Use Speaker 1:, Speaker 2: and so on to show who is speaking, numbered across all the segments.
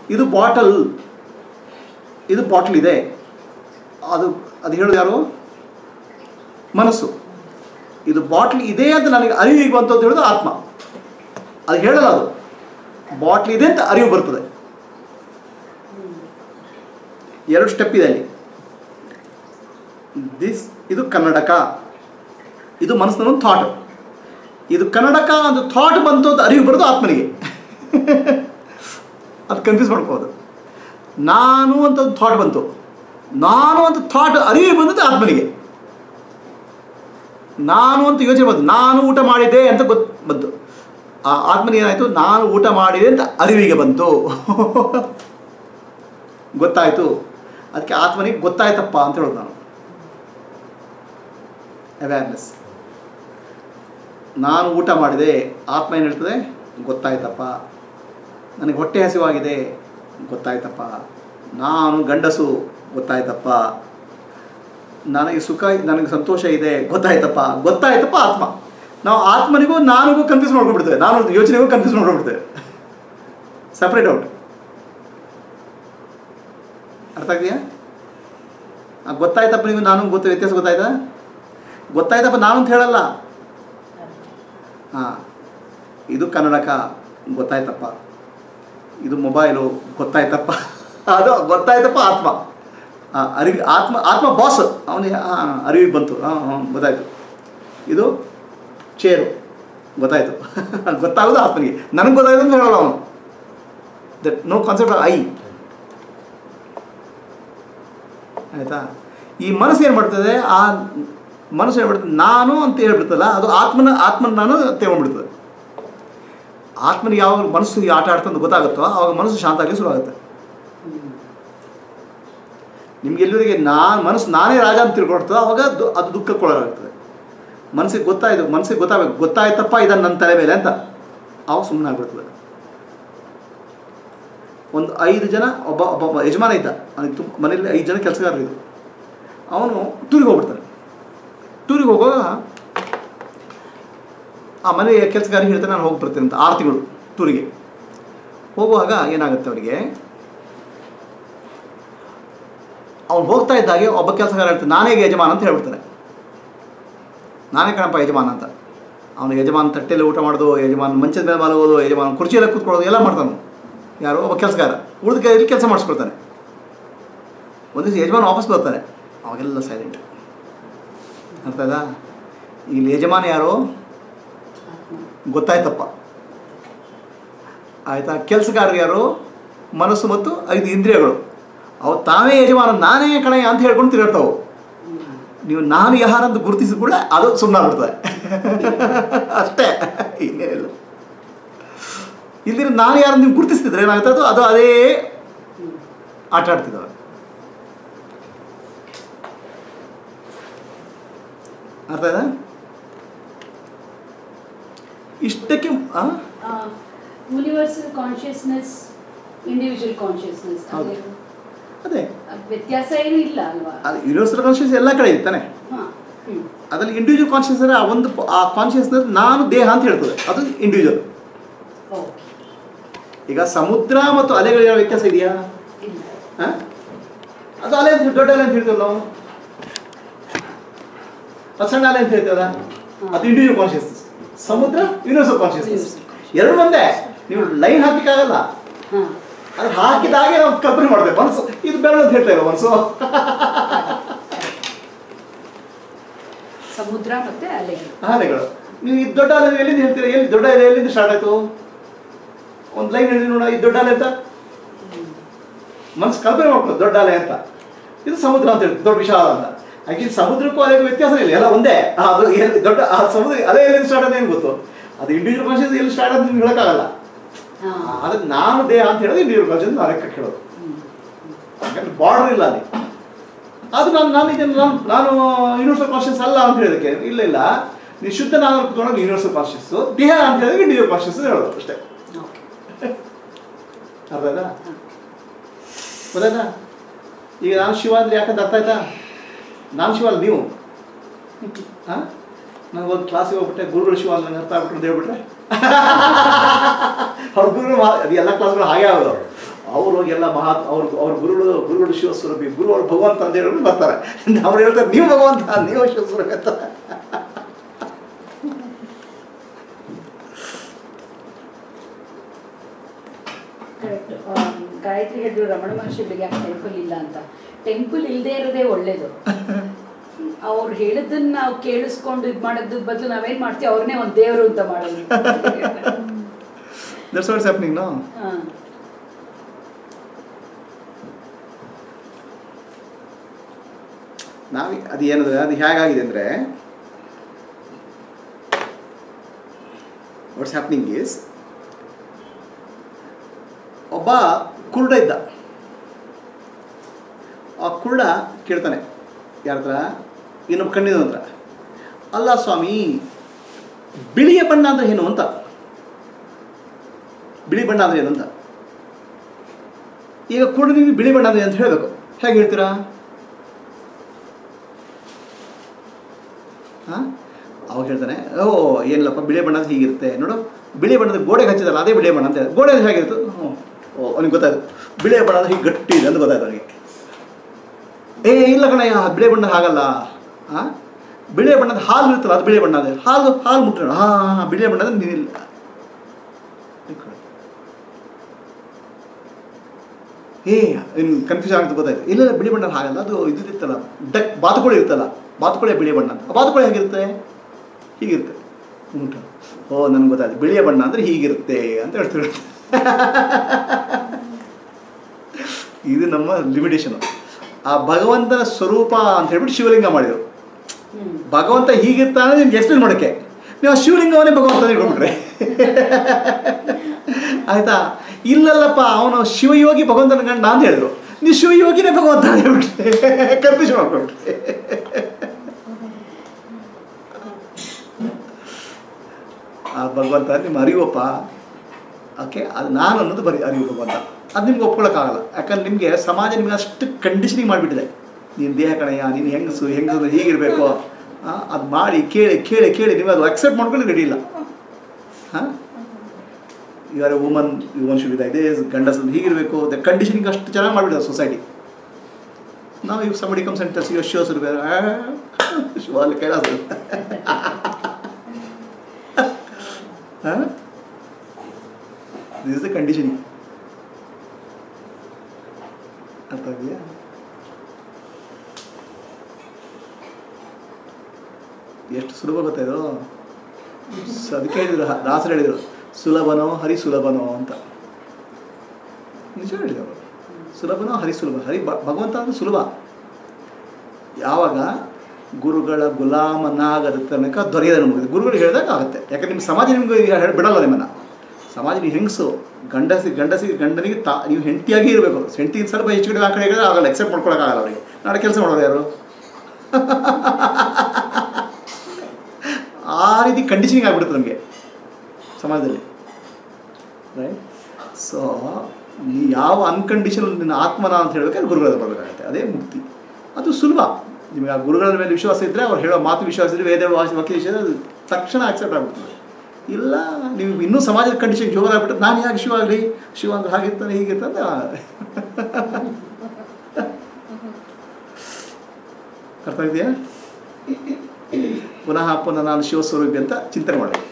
Speaker 1: ಇದು ಬಾಟಲ್ ಇದು ಬಾಟಲ್ ಇದೆ ಅದು ಅದು ಹೇಳೋದು ಯಾರು ಮನಸ್ಸು ಇದು ಬಾಟ್ಲ್ ಇದೆ ಅಂತ ನನಗೆ ಅರಿವಿಗೆ ಬಂತು ಅಂತ ಹೇಳೋದು ಆತ್ಮ ಅದು ಹೇಳಲ್ಲ ಅದು ಬಾಟ್ಲ್ ಇದೆ ಅಂತ ಅರಿವು ಬರ್ತದೆ ಎರಡು ಸ್ಟೆಪ್ ಇದೆ ಅಲ್ಲಿ ದಿಸ್ ಇದು ಕನ್ನಡಕ ಇದು ಮನಸ್ಸಿನ ಒಂದು ಥಾಟ್ ಇದು ಕನ್ನಡಕ ಒಂದು ಥಾಟ್ ಬಂತು ಅಂತ ಅರಿವು ಬರೋದು ಆತ್ಮನಿಗೆ ಅದು ಕನ್ಫ್ಯೂಸ್ ಮಾಡ್ಕೋದು ನಾನು ಅಂತ ಒಂದು ಥಾಟ್ ಬಂತು ನಾನು ಅಂತ ಥಾಟ್ ಅರಿವು ಬಂದದ್ದು ಆತ್ಮನಿಗೆ ನಾನು ಅಂತ ಯೋಚನೆ ಬಂತು ನಾನು ಊಟ ಮಾಡಿದೆ ಅಂತ ಗೊತ್ತು ಬಂತು ಆ ಆತ್ಮನಿಗೆ ಏನಾಯಿತು ನಾನು ಊಟ ಮಾಡಿದೆ ಅಂತ ಅರಿವಿಗೆ ಬಂತು ಗೊತ್ತಾಯಿತು ಅದಕ್ಕೆ ಆತ್ಮನಿಗೆ ಗೊತ್ತಾಯ್ತಪ್ಪ ಅಂತ ಹೇಳೋದು ನಾನು ಅವೇರ್ನೆಸ್ ನಾನು ಊಟ ಮಾಡಿದೆ ಆತ್ಮ ಏನು ಹೇಳ್ತದೆ ಗೊತ್ತಾಯ್ತಪ್ಪ ನನಗೆ ಹೊಟ್ಟೆ ಹಸಿವಾಗಿದೆ ಗೊತ್ತಾಯ್ತಪ್ಪ ನಾನು ಗಂಡಸು ಗೊತ್ತಾಯ್ತಪ್ಪ ನನಗೆ ಸುಖ ನನಗೆ ಸಂತೋಷ ಇದೆ ಗೊತ್ತಾಯ್ತಪ್ಪ ಗೊತ್ತಾಯ್ತಪ್ಪ ಆತ್ಮ ನಾವು ಆತ್ಮನಿಗೂ ನಾನಿಗೂ ಕನ್ಫ್ಯೂಸ್ ಮಾಡ್ಕೊಂಡ್ಬಿಡ್ತೇವೆ ನಾನು ಯೋಚನೆಗೂ ಕನ್ಫ್ಯೂಸ್ ಮಾಡ್ಕೊಂಡ್ಬಿಡ್ತೇವೆ ಸಪ್ರೇಟ್ ಔಟ್ ಅರ್ಥ ಆಗಿದೆಯಾ ಆ, ಗೊತ್ತಾಯ್ತಪ್ಪ ನೀವು ನಾನು ಗೊತ್ತ ವ್ಯತ್ಯಾಸ ಗೊತ್ತಾಯ್ತಾ ಗೊತ್ತಾಯ್ತಪ್ಪ ನಾನು ಅಂತ ಹೇಳಲ್ಲ ಹಾಂ ಇದು ಕನ್ನಡಕ ಗೊತ್ತಾಯ್ತಪ್ಪ ಇದು ಮೊಬೈಲು ಗೊತ್ತಾಯ್ತಪ್ಪ ಅದು ಗೊತ್ತಾಯ್ತಪ್ಪ ಆತ್ಮ ಹಾಂ ಅರಿವಿ ಆತ್ಮ ಆತ್ಮ ಬಾಸ್ ಅವನಿಗೆ ಹಾಂ ಅರಿವಿಗೆ ಬಂತು ಹಾಂ ಹಾಂ ಗೊತ್ತಾಯ್ತು ಇದು ಚೇರು ಗೊತ್ತಾಯ್ತು ಗೊತ್ತಾಗೋದು ಆತ್ಮನಿಗೆ ನನಗೆ ಗೊತ್ತಾಯ್ತು ಅಂತ ಹೇಳಲ್ಲ ಅವನು that no concept of I ಆಯಿತಾ ಈ ಮನಸ್ಸು ಏನು ಮಾಡ್ತದೆ ಆ ಮನಸ್ಸು ಏನು ಮಾಡ್ತದೆ ನಾನು ಅಂತ ಹೇಳ್ಬಿಡ್ತಲ್ಲ ಅದು ಆತ್ಮನ ಆತ್ಮನ ನಾನು ತಗೊಂಡ್ಬಿಡ್ತದೆ ಆತ್ಮನಿಗೆ ಯಾವಾಗ ಮನಸ್ಸು ಈ ಆಟ ಆಡ್ತಂದು ಗೊತ್ತಾಗುತ್ತೋ ಆವಾಗ ಮನಸ್ಸು ಶಾಂತ ಆಗಲಿ ಶುರು ಆಗುತ್ತೆ ನಿಮ್ಗೆ ಎಲ್ಲರಿಗೆ ನಾನು ಮನಸ್ಸು ನಾನೇ ರಾಜ ಅಂತ ತಿಳ್ಕೊಡ್ತದೆ ಅವಾಗ ದು- ಅದು ದುಃಖಕ್ಕೊಳಗಾಗ್ತದೆ ಮನಸ್ಸಿಗೆ ಗೊತ್ತಾಯ್ತು ಮನಸ್ಸಿಗೆ ಗೊತ್ತಾಗಬೇಕು ಗೊತ್ತಾಯ್ತಪ್ಪ ಇದನ್ನು ನನ್ನ ತಲೆ ಮೇಲೆ ಅಂತ ಅವಾಗ ಸುಮ್ಮನೆ ಆಗ್ಬಿಡ್ತದೆ ಒಂದು ಐದು ಜನ ಒಬ್ಬ ಒಬ್ಬ ಒಬ್ಬ ಯಜಮಾನ ಇದ್ದ ಅವನಿಗೆ ತುಂಬ ಮನೇಲಿ ಐದು ಜನ ಕೆಲಸಗಾರರು ಇದ್ದರು ಅವನು ಟೂರಿಗೆ ಹೋಗ್ಬಿಡ್ತಾನೆ ಟೂರಿಗೆ ಹೋಗುವಾಗ ಆ ಮನೆ ಕೆಲಸಗಾರ ಹೇಳ್ತಾನೆ ನಾನು ಹೋಗಿ ಬರ್ತೀನಿ ಅಂತ ಆರು ತಿಂಗಳು ಟೂರಿಗೆ ಹೋಗುವಾಗ ಏನಾಗುತ್ತೆ ಅವರಿಗೆ ಅವ್ನು ಹೋಗ್ತಾ ಇದ್ದಾಗೆ ಒಬ್ಬ ಕೆಲಸಗಾರ ಹೇಳ್ತಾನೆ ನಾನೇ ಯಜಮಾನ ಅಂತ ಹೇಳ್ಬಿಡ್ತಾನೆ ನಾನೇ ಕಣಪ್ಪ ಯಜಮಾನ ಅಂತ ಅವನು ಯಜಮಾನ ತಟ್ಟೆಯಲ್ಲಿ ಊಟ ಮಾಡೋದು ಯಜಮಾನ ಮಂಚದ ಮೇಲೆ ಮಲಗೋದು ಯಜಮಾನ ಕುರ್ಚಿಯಲ್ಲಿ ಕೂತ್ಕೊಳ್ಳೋದು ಎಲ್ಲ ಮಾಡ್ತಾನೆ ಯಾರು ಒಬ್ಬ ಕೆಲಸಗಾರ ಉಳಿದ ಕೈಯಲ್ಲಿ ಕೆಲಸ ಮಾಡಿಸ್ಕೊಳ್ತಾನೆ ಒಂದು ದಿವಸ ಯಜಮಾನ ವಾಪಸ್ ಬರ್ತಾನೆ ಅವಾಗೆಲ್ಲ ಸೈಲೆಂಟ್ ಅರ್ಥ ಆಯ್ತಾ ಇಲ್ಲಿ ಯಜಮಾನ ಯಾರು ಗೊತ್ತಾಯ್ತಪ್ಪ ಆಯಿತಾ ಕೆಲಸಗಾರರು ಯಾರು ಮನಸ್ಸು ಮತ್ತು ಐದು ಇಂದ್ರಿಯಗಳು ಅವು ತಾವೇ ಯಜಮಾನ ನಾನೇ ಕಣಯ್ಯ ಅಂತ ಹೇಳ್ಕೊಂಡು ತಿರುಗಾಡ್ತಾವೆ ನೀವು ನಾನು ಯಾರಂತ ಗುರುತಿಸಿದ ಕೂಡ ಅದು ಸುಮ್ಮನಾಗ್ಬಿಡ್ತದೆ ಅಷ್ಟೇ ಇನ್ನೇನಿಲ್ಲ ಇಲ್ಲಿ ನಾನು ಯಾರು ನೀವು ಗುರುತಿಸ್ತಿದ್ರೆ ಏನಾಗುತ್ತೆ ಅದು ಅದು ಅದೇ ಆಟ ಆಡ್ತಿದ್ದಾವೆ ಅರ್ಥ ಆಯ್ತಾ ಇಷ್ಟಕ್ಕೆ ಆ?
Speaker 2: ಯೂನಿವರ್ಸಲ್ ಕಾನ್ಶಿಯಸ್ನೆಸ್ ಇಂಡಿವಿಜುವಲ್ ಕಾನ್ಶಿಯಸ್ನೆಸ್
Speaker 1: ಹೌದು. ಅದೇ
Speaker 2: ವ್ಯತ್ಯಾಸ ಏನು ಇಲ್ಲ ಅಲ್ವಾ
Speaker 1: ಅದು ಯೂನಿವರ್ಸಲ್ ಕಾನ್ಷಿಯಸ್ ಎಲ್ಲ ಕಡೆ ಇರ್ತಾನೆ
Speaker 2: ಹಾಂ ಹ್ಞೂ
Speaker 1: ಅದರಲ್ಲಿ ಇಂಡಿವಿಜುವಲ್ ಕಾನ್ಷಿಯಸ್ ಆ ಒಂದು ಪ- ಆ ಕಾನ್ಷಿಯಸ್ನೆಸ್ ನಾನು ದೇಹ ಅಂತ ಹೇಳ್ತದೆ ಅದು ಇಂಡಿವಿಜುವಲ್
Speaker 2: ಓಕೆ
Speaker 1: ಈಗ ಸಮುದ್ರ ಮತ್ತು ಅಲೆಗಳಿರೋ ವ್ಯತ್ಯಾಸ ಇದೆಯಾ
Speaker 2: ಇಲ್ಲ
Speaker 1: ಆ? ಅದು ಅಲೆ ಅಂತ ದೊಡ್ಡ ಅಲೆ ಅಂತ ಹೇಳ್ತೀವಲ್ಲ ನಾವು ಅದು ಸಣ್ಣ ಅಲೆ ಅಂತ ಹೇಳ್ತೀವಲ್ಲ ಅದು ಇಂಡಿವಿಜುವಲ್ ಕಾನ್ಷಿಯಸ್ನೆಸ್ ಸಮುದ್ರ ಯೂನಿವರ್ಸಲ್ ಕಾನ್ಷಿಯಸ್ನೆಸ್
Speaker 2: Universal consciousness.
Speaker 1: ಎರಡು ಒಂದೇ ನೀವು ಲೈನ್ ಹಾಕಕ್ಕಾಗಲ್ಲ
Speaker 2: ಹಾಂ
Speaker 1: ಅದು ಹಾಕಿದಾಗೆ ನಾವು ಕಲ್ಪನೆ ಮಾಡ್ಬೇಕು ಮನಸ್ಸು ಇದು ಬೆರಳು ಅಂತ ಹೇಳ್ತಾ ಇಲ್ಲ ಮನಸ್ಸು
Speaker 2: ಸಮುದ್ರ ಮತ್ತೆ ಅಲೆಗಳು
Speaker 1: ಆನೆಗಳು ನೀವು ಈ ದೊಡ್ಡ ಅಲೆ ಎಲ್ಲಿಂದ ಹೇಳ್ತೀರಾ ಎಲ್ಲಿ ದೊಡ್ಡ ಅಲೆ ಎಲ್ಲಿಂದ ಸ್ಟಾರ್ಟ್ ಆಯ್ತು ಒಂದು ಲೈನ್ ಹೇಳಿ ನೋಡ ಈ ದೊಡ್ಡ ಅಲೆ ಅಂತ ಮನಸ್ಸು ಕಲ್ಪನೆ ಮಾಡ್ಬೋದು ದೊಡ್ಡ ಅಲೆ ಅಂತ ಇದು ಸಮುದ್ರ ಅಂತ ಹೇಳಿ ದೊಡ್ಡ ವಿಶಾಲ ಅಂತ ಆಕ್ಚುಲಿ ಸಮುದ್ರಕ್ಕೂ ಅಲೆಗೂ ವ್ಯತ್ಯಾಸ ಇಲ್ಲ ಎಲ್ಲ ಒಂದೇ ಆ, ಅದು ಎಲ್ಲಿ ದೊಡ್ಡ ಆ ಸಮುದ್ರ ಅಲೆ ಎಲ್ಲಿಂದ ಸ್ಟಾರ್ಟ್ ಅಂತ ಏನು ಗೊತ್ತು ಅದು ಇಂಡಿವಿಜುವಲ್ ಕಾನ್ಷಿಯಸ್ ಎಲ್ಲಿ ಸ್ಟಾರ್ಟ್ ಅಂತ ನಿಮ್ಗೆ ಹೇಳೋಕ್ಕಾಗಲ್ಲ
Speaker 2: ಹಾಂ
Speaker 1: ಅದಕ್ಕೆ ನಾನು ದೇಹ ಅಂತ ಹೇಳೋದು ಇಂಡಿವಿಜುವಲ್ ಕಾನ್ಷಿಯಸ್ ನಾನು ಲೆಕ್ಕ ಕೇಳೋದು ಯಾಕಂದ್ರೆ ಬಾರ್ಡರ್ ಇಲ್ಲ ಅಲ್ಲಿ ಅದು ನಾನು ನಾನು ಇದನ್ನು ನಾನು ನಾನು ಯೂನಿವರ್ಸಲ್ ಕಾನ್ಷಿಯಸ್ ಅಲ್ಲ ಅಂತ ಹೇಳೋದಕ್ಕೆ ಇಲ್ಲ ಇಲ್ಲ ನೀವು ಶುದ್ಧ ನಾನು ಕುತ್ಕೊಂಡಾಗ ಯೂನಿವರ್ಸಲ್ ಕಾನ್ಷಿಯಸ್ ದೇಹ ಅಂತ ಹೇಳಿದ್ರೆ ಇಂಡಿವಿಜುವಲ್ ಕಾನ್ಷಿಯಸ್ ಹೇಳೋದು ಅಷ್ಟೇ
Speaker 2: ಓಕೆ
Speaker 1: ಅರ್ಥ ಆಯ್ತಾ ಗೊತ್ತಾಯ್ತಾ ಈಗ ನಾನು ಶಿವ ಅಂದ್ರೆ ಯಾಕಂತ ಅರ್ಥ ಆಯ್ತಾ ನಾನು ಶಿವ ಅಲ್ಲ ನೀವು ಹಾಂ ನಂಗೆ ಒಂದು ಕ್ಲಾಸಿಗೆ ಹೋಗ್ಬಿಟ್ಟೆ ಗುರುಗಳು ಶಿವ ಅಂತ ನಂಗೆ ಅರ್ಥ ಆಗ್ಬಿಟ್ರು ಅಂತ ಹೇಳ್ಬಿಟ್ರೆ ಅವ್ರ ಗುರುಗಳು ಮಾ- ಅದು ಎಲ್ಲ ಕ್ಲಾಸ್ಗಳು ಹಾಗೆ ಆಗೋದು ಅವ್ರು ಹೋಗಿ ಎಲ್ಲ ಮಹಾ ಅವ್ರ ಅವ್ರ ಗುರುಗಳು ಗುರುಗಳು ಶಿವಸ್ವರೂಪಿ ಗುರು ಅವ್ರು ಭಗವಂತ ಅಂತ ಹೇಳಿ ಬರ್ತಾರೆ ಅವ್ರು ಹೇಳ್ತಾರೆ ನೀವು ಭಗವಂತ ನೀವು ಶಿವಸ್ವರೂಪಿ ಅಂತ
Speaker 2: ಕರೆಕ್ಟ್ ಗಾಯತ್ರಿ ಹೇಳಿದ್ರು ರಮಣ ಮಹರ್ಷಿಗಳಿಗೆ ಟೆಂಪಲ್ ಇಲ್ಲ ಅಂತ ಟೆಂಪಲ್ ಇಲ್ಲದೆ ಇರೋದೇ ಒಳ್ಳೇದು ಅವ್ರು ಹೇಳಿದ್ದನ್ನ ನಾವು ಕೇಳಿಸ್ಕೊಂಡು ಇದು ಮಾಡೋದ್ರ ಬದಲು ನಾವೇನ್ ಮಾಡ್ತೀವಿ ಅವ್ರನ್ನೇ ಒಂದು ದೇವರು ಅಂತ ಮಾಡೋದು
Speaker 1: ದಟ್ಸ್ ವಾಟ್ಸ್ ಹ್ಯಾಪ್ನಿಂಗ್ ನೋ
Speaker 2: ಹಾ.
Speaker 1: ನಾವು ಅದು ಏನಂದ್ರೆ ಅದು ಹೇಗಾಗಿದೆ ಅಂದರೆ ವಾಟ್ಸ್ ಹ್ಯಾಪ್ನಿಂಗ್ ಈಸ್ ಒಬ್ಬ ಕುರುಡ ಇದ್ದ ಆ ಕುರುಡ ಕೇಳ್ತಾನೆ ಯಾರ ಹತ್ರ ಇನ್ನೊಬ್ಬ ಕಣ್ಣಿನ ಹತ್ರ ಅಲ್ಲ ಸ್ವಾಮಿ ಬಿಳಿಯ ಬಣ್ಣ ಅಂದ್ರೆ ಏನು ಅಂತ ಬಿಳಿ ಬಣ್ಣ ಅಂದ್ರೆ ಏನು ಅಂತ ಈಗ ಕುರುಡನಿಗೆ ಬಿಳಿ ಬಣ್ಣ ಅಂದ್ರೆ ಅಂತ ಹೇಳಬೇಕು ಹೇಗೆ ಹೇಳ್ತೀರಾ ಹಾಂ ಅವಾಗ ಹೇಳ್ತಾನೆ ಓ ಏನಿಲ್ಲಪ್ಪ ಬಿಳಿ ಬಣ್ಣ ಅಂತ ಹೀಗಿರುತ್ತೆ ನೋಡು ಬಿಳಿ ಬಣ್ಣದ ಗೋಡೆಗೆ ಹಚ್ಚಿದಲ್ಲ ಅದೇ ಬಿಳಿ ಬಣ್ಣ ಅಂತ ಹೇಳಿ ಗೋಡೆ ಹೇಗಿರುತ್ತೆ ಹ್ಞೂ ಓ ಅವ್ನಿಗೆ ಗೊತ್ತಾಯ್ತು ಬಿಳಿ ಬಣ್ಣ ಅಂದ್ರೆ ಹೀಗೆ ಗಟ್ಟಿ ಇದೆ ಅಂತ ಗೊತ್ತಾಯ್ತು ಅವನಿಗೆ ಏ ಇಲ್ಲ ಕಣಯ್ಯ ಬಿಳಿ ಬಣ್ಣ ಹಾಗಲ್ಲ ಹಾಂ ಬಿಳಿ ಬಣ್ಣದ ಹಾಲು ಇರುತ್ತಲ್ಲ ಅದು ಬಿಳಿ ಬಣ್ಣ ಅದೇ ಹಾಲು ಹಾಲು ಮುಟ್ಟ ಹಾಂ ಬಿಳಿ ಬಣ್ಣದ ನೀರಿಲ್ಲ ಏ ಇನ್ನು ಕನ್ಫ್ಯೂಸ್ ಆಗುತ್ತೆ ಗೊತ್ತಾಯ್ತು ಇಲ್ಲ ಇಲ್ಲ ಬಿಳಿ ಬಣ್ಣ ಹಾಗಲ್ಲ ಅದು ಇದು ಇರುತ್ತಲ್ಲ ಡಕ್ ಬಾತುಕೋಳಿ ಇರುತ್ತಲ್ಲ ಬಾತುಕೋಳಿ ಬಿಳಿ ಬಣ್ಣ ಅಂತ ಆ ಬಾತುಕೋಳಿ ಹೇಗಿರುತ್ತೆ ಹೀಗಿರುತ್ತೆ ಉಂಟು ಓ ನನಗೆ ಗೊತ್ತಾಯ್ತು ಬಿಳಿಯ ಬಣ್ಣ ಅಂದರೆ ಹೀಗಿರುತ್ತೆ ಅಂತ ಹೇಳ್ತೀವಿ ಇದು ನಮ್ಮ ಲಿಮಿಟೇಷನು ಆ ಭಗವಂತನ ಸ್ವರೂಪ ಅಂತ ಹೇಳ್ಬಿಟ್ಟು ಶಿವಲಿಂಗ ಮಾಡಿದರು
Speaker 2: ಹ್ಮ್.
Speaker 1: ಭಗವಂತ ಹೀಗಿರ್ತಾನೆ ನಿಮ್ಗೆ ಎಕ್ಸ್ಪ್ಲೇನ್ ಮಾಡೋಕ್ಕೆ ನೀವು ಆ ಶಿವಲಿಂಗವನ್ನೇ ಭಗವಂತ ಹೇಳ್ಕೊಂಡ್ಬಿಟ್ರೆ ಆಯ್ತಾ ಇಲ್ಲಲ್ಲಪ್ಪ ಅವನು ಶಿವಯೋಗಿ ಭಗವಂತನ ಗಂಡ ಅಂತ ಹೇಳಿದ್ರು ನೀವು ಶಿವಯೋಗಿನೇ ಭಗವಂತ ಅಂತ ಹೇಳ್ಬಿಟ್ರೆ ಕನ್ಫ್ಯೂಷನ್ ಮಾಡ್ಕೊಂಡ್ಬಿಟ್ರೆ ಆ ಭಗವಂತ ನಿಮ್ಮ ಅರಿವಪ್ಪ ಓಕೆ ಅದು ನಾನು ಅನ್ನೋದು ಬರೀ ಅರಿವು ಭಗವಂತ ಅದು ನಿಮ್ಗೆ ಒಪ್ಕೊಳ್ಳೋಕ್ಕಾಗಲ್ಲ ಯಾಕಂದ್ರೆ ನಿಮಗೆ ಸಮಾಜ ನಿಮ್ಗೆ ಅಷ್ಟು ಕಂಡೀಷನಿಂಗ್ ಮಾಡಿಬಿಟ್ಟಿದೆ ನೀನು ದೇಹ ಕಣಯ್ಯ ನೀನು ಹೆಂಗಸು ಹೆಂಗಸು ಹೀಗಿರಬೇಕು ಅದು ಮಾಡಿ ಕೇಳಿ ಕೇಳಿ ಕೇಳಿ ನೀವು ಅದು ಅಕ್ಸೆಪ್ಟ್ ಮಾಡ್ಕೊಂಡು ರೆಡಿ ಇಲ್ಲ ಹಾಂ you are a woman woman should ಇದೆ ಇದೇ ಗಂಡಸ ಹೀಗಿರಬೇಕು ದ ಕಂಡೀಷನಿಂಗ್ ಅಷ್ಟು ಚೆನ್ನಾಗಿ ಮಾಡಿಬಿಟ್ಟಿದೆ ಸೊಸೈಟಿ ನಾವು if somebody comes and tells you Shiva ಸುರ್ಬೇರೆ ಶಿವ ಅಲ್ಲಿ ಕೈಲಾಸ ಹಾಂ ದಿಸ್ ಇಸ್ ದ ಕಂಡೀಷನಿಂಗ್ ಅರ್ಥ ಆಗಿದೆಯಾ ಎಷ್ಟು ಸುಲಭ ಗೊತ್ತಾ ಇದು ಸ- ಅದಕ್ಕೆ ಹೇಳಿದ್ರು ಹ- ದಾಸರು ಹೇಳಿದರು ಸುಲಭನೋ ಹರಿ ಸುಲಭನೋ ಅಂತ ನಿಜ ಹೇಳಿದವರು ಸುಲಭನೋ ಹರಿ ಸುಲಭ ಹರಿ ಭ- ಭಗವಂತ ಅಂದ್ರೆ ಸುಲಭ ಯಾವಾಗ ಗುರುಗಳ ಗುಲಾಮನಾಗದ ತನಕ ದೊರೆಯದ ನಮಗೆ ಗುರುಗಳು ಹೇಳಿದಾಗ ಆಗುತ್ತೆ ಯಾಕಂದ್ರೆ ನಿಮ್ಮ ಸಮಾಜ ನಿಮ್ಗೆ ಈಗ ಹೇಳ್- ಬಿಡಲ್ಲ ನಿಮ್ಮನ್ನು ಸಮಾಜ ನೀವು ಹೆಂಗಸು ಗಂಡಸಿ ಗಂಡಸಿ ಗಂಡನಿಗೆ ತಾ ನೀವು ಹೆಂಡತಿಯಾಗಿ ಇರಬೇಕು ಹೆಂಡತಿ ಸ್ವಲ್ಪ ಹೆಚ್ಚು ಕಡೆ ಆ ಕಡೆ ಈ ಕಡೆ ಆಗಲ್ಲ ಎಕ್ಸೆಪ್ಟ್ ಮಾಡ್ಕೊಳಕ್ಕಾಗಲ್ಲ ಅವರಿಗೆ ನಾಳೆ ಕೆಲಸ ಮಾಡೋರು ಯಾರು ಆ ರೀತಿ ಕಂಡೀಷನಿಂಗ್ ಆಗ್ಬಿಡುತ್ತೆ ನಮಗೆ ಸಮಾಜದಲ್ಲಿ ರೈಟ್ ಸೊ ನೀ ಯಾವ ಅನ್ಕಂಡೀಷನಲ್ ನಿನ್ನ ಆತ್ಮನ ಅಂತ ಹೇಳ್ಬೇಕಾದ್ರೆ ಗುರುಗಳ ಹತ್ರ ಬರಬೇಕಾಗತ್ತೆ ಅದೇ ಮುಕ್ತಿ ಅದು ಸುಲಭ ನಿಮಗೆ ಆ ಗುರುಗಳ ಮೇಲೆ ವಿಶ್ವಾಸ ಇದ್ದರೆ ಅವ್ರು ಹೇಳೋ ಮಾತು ವಿಶ್ವಾಸ ಇದ್ದರೆ ವೇದ ವಾಸಿ ವಾಕ್ಯ ವಿಷಯ ಅದು ತಕ್ಷಣ ಆಕ್ಸೆಪ್ಟ್ ಆಗ್ಬಿಡ್ತದೆ ಇಲ್ಲ ನೀವು ಇನ್ನೂ ಸಮಾಜದ ಕಂಡೀಷನ್ ಜೋರ ಆಗ್ಬಿಟ್ಟು ನಾನು ಯಾಕೆ ಶಿವ ಆಗಲಿ ಶಿವ ಅಂದ್ರೆ ಹಾಗಿರ್ತಾನೆ ಹೀಗಿರ್ತಾನೆ ಅರ್ಥ ಇದೆಯಾ ಪುನಃ ಪುನಃ ನಾನು ಶಿವಸ್ವರೂಪಿ ಅಂತ ಚಿಂತನೆ ಮಾಡಬೇಕು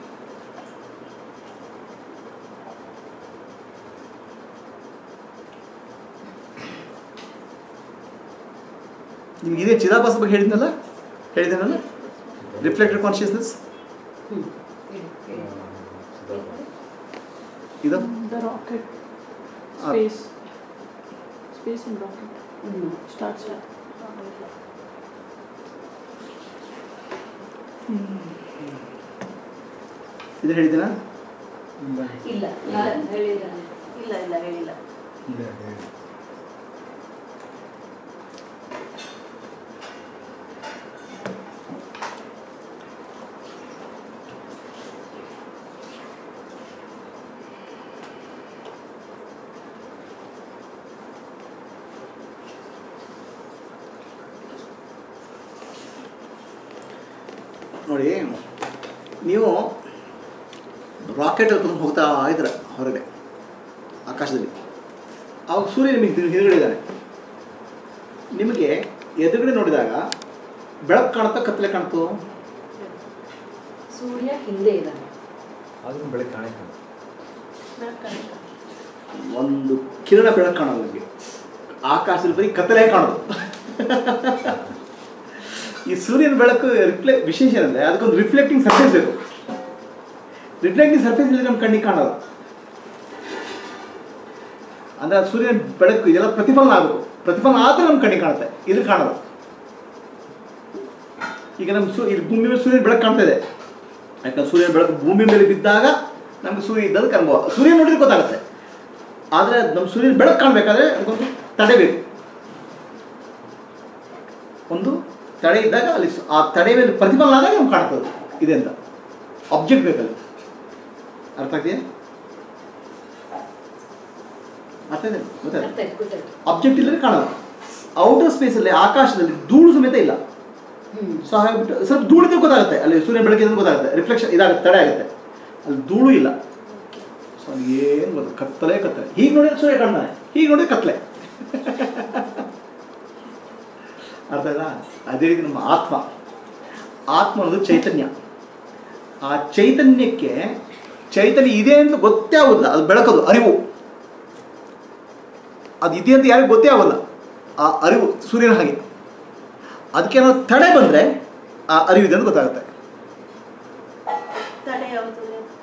Speaker 1: ನಿಮ್ಗೆ ಇದೇ ಚಿದಾಭಾಸ ಬಗ್ಗೆ ಹೇಳಿದ್ನಲ್ಲ ಹೇಳಿದ್ದೇನಲ್ಲ ರಿಫ್ಲೆಕ್ಟೆಡ್ ಕಾನ್ಷಿಯಸ್ನೆಸ್
Speaker 2: ಹ್ಮ್. ಹೇಳಿ, ಹೇಳಿ.
Speaker 1: ಇದು
Speaker 3: The rocket.
Speaker 1: Uh,
Speaker 3: Space. Space and rocket.
Speaker 2: Hmm.
Speaker 3: Starts with.
Speaker 1: ಇದು ಹೇಳಿದ್ದೀನಾ
Speaker 2: ಇಲ್ಲ ಇಲ್ಲ ಹೇಳಿಲ್ಲ ಇಲ್ಲ ಇಲ್ಲ ಹೇಳಿಲ್ಲ
Speaker 1: ನೋಡಿ ನೀವು ರಾಕೆಟಲ್ಲಿ ಕುತ್ಕೊಂಡು ಹೋಗ್ತಾ ಇದ್ದೀರ ಹೊರಗೆ ಆಕಾಶದಲ್ಲಿ ಅವಾಗ ಸೂರ್ಯ ನಿಮಗೆ ಹಿಂದುಗಡೆ ಇದ್ದಾನೆ ನಿಮಗೆ ಎದುರುಗಡೆ ನೋಡಿದಾಗ ಬೆಳಕು ಕಾಣುತ್ತಾ ಕತ್ತಲೆ ಕಾಣ್ತು
Speaker 2: ಸೂರ್ಯ ಹಿಂದೆ ಇದ್ದಾನೆ
Speaker 4: ಆದ್ರೂ ಬೆಳಗ್ಗೆ ಕಾಣೆ ಕಾಣುತ್ತೆ
Speaker 1: ಒಂದು ಕಿರಣ ಬೆಳಕು ಕಾಣೋದು ನಿಮಗೆ ಆಕಾಶದಲ್ಲಿ ಬರೀ ಕತ್ತಲೆ ಕಾಣೋದು ಈ ಸೂರ್ಯನ ಬೆಳಕು ರಿಫ್ಲೆ ವಿಶೇಷ ಏನಂದ್ರೆ ಅದಕ್ಕೊಂದು ರಿಫ್ಲೆಕ್ಟಿಂಗ್ ಸರ್ಫೇಸ್ ಬೇಕು ರಿಫ್ಲೆಕ್ಟಿಂಗ್ ಸರ್ಫೇಸ್ ಇಲ್ಲಿ ನಮ್ಮ ಕಣ್ಣಿಗೆ ಕಾಣೋದು ಅಂದ್ರೆ ಆ ಸೂರ್ಯನ ಬೆಳಕು ಇದೆಲ್ಲ ಪ್ರತಿಫಲನ ಆಗಬೇಕು ಪ್ರತಿಫಲನ ಆದರೆ ನಮ್ಮ ಕಣ್ಣಿಗೆ ಕಾಣುತ್ತೆ ಇದು ಕಾಣೋದು ಈಗ ನಮ್ಮ ಸೂ ಇಲ್ಲಿ ಭೂಮಿ ಮೇಲೆ ಸೂರ್ಯನ ಬೆಳಕು ಕಾಣ್ತಾ ಇದೆ ಯಾಕಂದ್ರೆ ಸೂರ್ಯನ ಬೆಳಕು ಭೂಮಿ ಮೇಲೆ ಬಿದ್ದಾಗ ನಮ್ಗೆ ಸೂರ್ಯ ಇದ್ದದಕ್ಕೆ ಅನುಭವ ಸೂರ್ಯ ನೋಡಿದ್ರೆ ಗೊತ್ತಾಗುತ್ತೆ ಆದರೆ ನಮ್ಮ ಸೂರ್ಯನ ಬೆಳಕು ಕಾಣಬೇಕಾದ್ರೆ ಅದಕ್ಕೊಂದು ತಡೆ ಬೇಕು ಒಂದು ತಡೆ ಇದ್ದಾಗ ಅಲ್ಲಿ ಸ- ಆ ತಡೆ ಮೇಲೆ ಪ್ರತಿಫಲನ ಆದಾಗ ನಮ್ಗೆ ಕಾಣ್ತದೆ ಇದೆ ಅಂತ ಆಬ್ಜೆಕ್ಟ್ ಬೇಕಲ್ಲಿ ಅರ್ಥ ಆಗ್ತೀಯಾ ಅರ್ಥ ಇದೆ ಗೊತ್ತಾಯ್ತು
Speaker 2: ಗೊತ್ತಾಯ್ತು ಗೊತ್ತಾಯ್ತು
Speaker 1: ಆಬ್ಜೆಕ್ಟ್ ಇಲ್ಲದೆ ಕಾಣಲ್ಲ ಔಟರ್ ಸ್ಪೇಸಲ್ಲಿ ಆಕಾಶದಲ್ಲಿ ಧೂಳು ಸಮೇತ ಇಲ್ಲ
Speaker 2: ಹ್ಮ್
Speaker 1: ಸೊ ಹಾಗಾಗ್ಬಿಟ್ಟು ಸ್ವಲ್ಪ ಧೂಳಿದ್ರೆ ಗೊತ್ತಾಗುತ್ತೆ ಅಲ್ಲಿ ಸೂರ್ಯ ಬೆಳಕಿದ್ರೆ ಗೊತ್ತಾಗುತ್ತೆ ರಿಫ್ಲೆಕ್ಷನ್ ಇದಾಗುತ್ತೆ ತಡೆ ಆಗುತ್ತೆ ಅಲ್ಲಿ ಧೂಳು ಇಲ್ಲ ಸೊ ಅಲ್ಲಿ ಏನು ಗೊತ್ತ ಕತ್ತಲೆ ಕತ್ತಲೆ ಹೀಗೆ ನೋಡಿದ್ರೆ ಸೂರ್ಯ ಕಾಣ್ತಾನೆ ಹೀಗೆ ನೋಡಿದ್ರೆ ಕತ್ತಲೆ ಅರ್ಥ ಆಯ್ತಾ ಅದೇ ರೀತಿ ನಮ್ಮ ಆತ್ಮ ಆತ್ಮ ಅನ್ನೋದು ಚೈತನ್ಯ ಆ ಚೈತನ್ಯಕ್ಕೆ ಚೈತನ್ಯ ಇದೆ ಅಂತ ಗೊತ್ತೇ ಆಗೋದಿಲ್ಲ ಅದು ಬೆಳಕದು ಅರಿವು ಅದು ಇದೆ ಅಂತ ಯಾರಿಗೂ ಗೊತ್ತೇ ಆಗೋಲ್ಲ ಆ ಅರಿವು ಸೂರ್ಯನ ಹಾಗೆ ಅದಕ್ಕೆ ನಾವು ತಡೆ ಬಂದರೆ ಆ ಅರಿವಿದೆ ಅಂತ ಗೊತ್ತಾಗುತ್ತೆ
Speaker 5: ತಡೆ ಯಾವುದು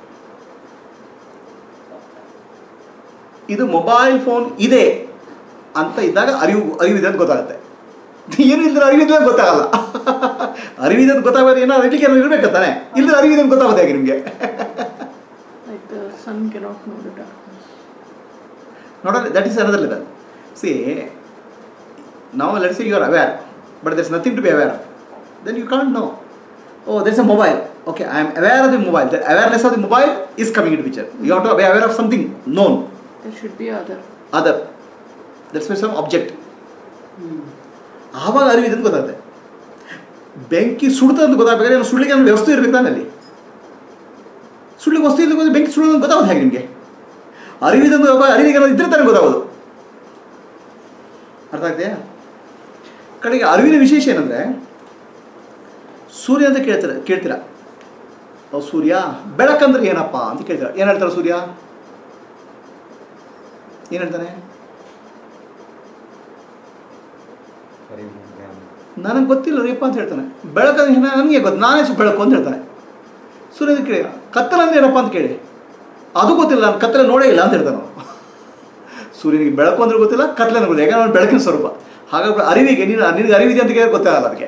Speaker 1: ಇದು ಮೊಬೈಲ್ ಫೋನ್ ಇದೆ ಅಂತ ಇದ್ದಾಗ ಅರಿವು ಅರಿವಿದೆ ಅಂತ ಗೊತ್ತಾಗುತ್ತೆ ಏನು ಇಲ್ಲದ್ರೆ ಅರಿವಿದೆ ಅಂತ ಗೊತ್ತಾಗಲ್ಲ ಅರಿವಿದೆ ಅಂತ ಗೊತ್ತಾಗೋದು ಏನೋ ಅರಿಲಿಕ್ಕೆ ಏನೋ ಇರಬೇಕು ತಾನೆ ಇಲ್ಲದ್ರೆ ಅರಿವಿದೆ ಅಂತ ಗೊತ್ತಾಗುತ್ತೆ ಹೇಗೆ ನಿಮಗೆ
Speaker 3: Like the sun cannot know the darkness.
Speaker 1: ನೋಡೋಣ that is another level see ನಾವು let's you are aware but there is nothing to be aware then you can't know oh there is a mobile okay I am aware of the mobile the awareness of the mobile is coming in picture you have to be aware of something known
Speaker 3: There should be other.
Speaker 1: Other that's mean some object
Speaker 2: hmm
Speaker 1: ಆವಾಗ ಅರಿವಿದೆ ಅಂತ ಗೊತ್ತಾಗುತ್ತೆ ಬೆಂಕಿ ಸುಡ್ತದೆ ಅಂತ ಗೊತ್ತಾಗಬೇಕಾದ್ರೆ ಏನು ಸುಳ್ಳಿಗೆ ಒಂದು ವ್ಯವಸ್ಥೆ ಇರಬೇಕು ತಾನೆ ಅಲ್ಲಿ ಸುಳ್ಳಿಗೆ ವಸ್ತು ಇಲ್ಲದೆ ಹೋದ್ರೆ ಬೆಂಕಿ ಸುಳ್ಳೋದು ಅಂತ ಗೊತ್ತಾಗೋದು ಹೇಗೆ ನಿಮಗೆ ಅರಿವಿದೆ ಅಂತ ಗೊತ್ತಾಗ- ಅರಿವಿಗೆ ಅನ್ನೋದು ಇದ್ರೆ ತಾನೇ ಗೊತ್ತಾಗೋದು ಅರ್ಥ ಆಗ್ತೀಯಾ ಕಡೆಗೆ ಅರಿವಿನ ವಿಶೇಷ ಏನಂದರೆ ಸೂರ್ಯ ಅಂತ ಕೇಳ್ತೀರ ಕೇಳ್ತೀರಾ ಓ ಸೂರ್ಯ ಬೆಳಕಂದ್ರೆ ಏನಪ್ಪ ಅಂತ ಕೇಳ್ತೀರ ಏನು ಹೇಳ್ತಾರೆ ಸೂರ್ಯ ಏನು ಹೇಳ್ತಾನೆ
Speaker 4: ಅರಿವು ಜ್ಞಾನ
Speaker 1: ನನಗೆ ಗೊತ್ತಿಲ್ಲ ರೀಪ್ಪ ಅಂತ ಹೇಳ್ತಾನೆ ಬೆಳಕಂದ್ರೆ ಏನ ನನಗೆ ಗೊತ್ತು ನಾನೇ ಸು ಬೆಳಕು ಅಂತ ಹೇಳ್ತಾನೆ ಸೂರ್ಯನ ಕೇಳಿ ಕತ್ತಲೆ ಅಂದ್ರೆ ಏನಪ್ಪ ಅಂತ ಕೇಳಿ ಅದು ಗೊತ್ತಿಲ್ಲ ನಾನು ಕತ್ತಲೆ ನೋಡೇ ಇಲ್ಲ ಅಂತ ಹೇಳ್ತಾನೆ ಅವ್ನು. ಸೂರ್ಯನಿಗೆ ಬೆಳಕು ಅಂದ್ರೆ ಗೊತ್ತಿಲ್ಲ ಕತ್ತಲೆ ಅಂದ್ರೆ ಗೊತ್ತಿಲ್ಲ ಯಾಕಂದ್ರೆ ಅವ್ನು ಬೆಳಕಿನ ಸ್ವರೂಪ ಹಾಗಾಗಿ ಅರಿವಿಗೆ ನೀನು ನಿನಗೆ ಅರಿವಿದೆ ಅಂತ ಕೇಳಿ ಗೊತ್ತಾಗಲ್ಲ ಅದಕ್ಕೆ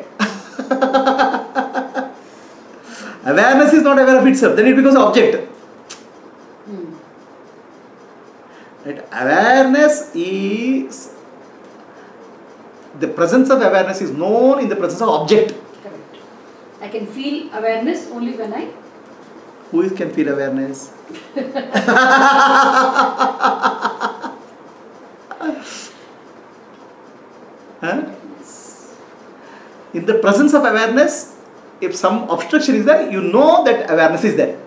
Speaker 1: awareness is not aware of it sir then it because object
Speaker 2: hmm
Speaker 1: right awareness is the presence of awareness is known in the presence of object
Speaker 2: correct I can feel awareness only when I
Speaker 1: who is can feel awareness huh? in the presence of awareness if some obstruction is there you know that awareness is there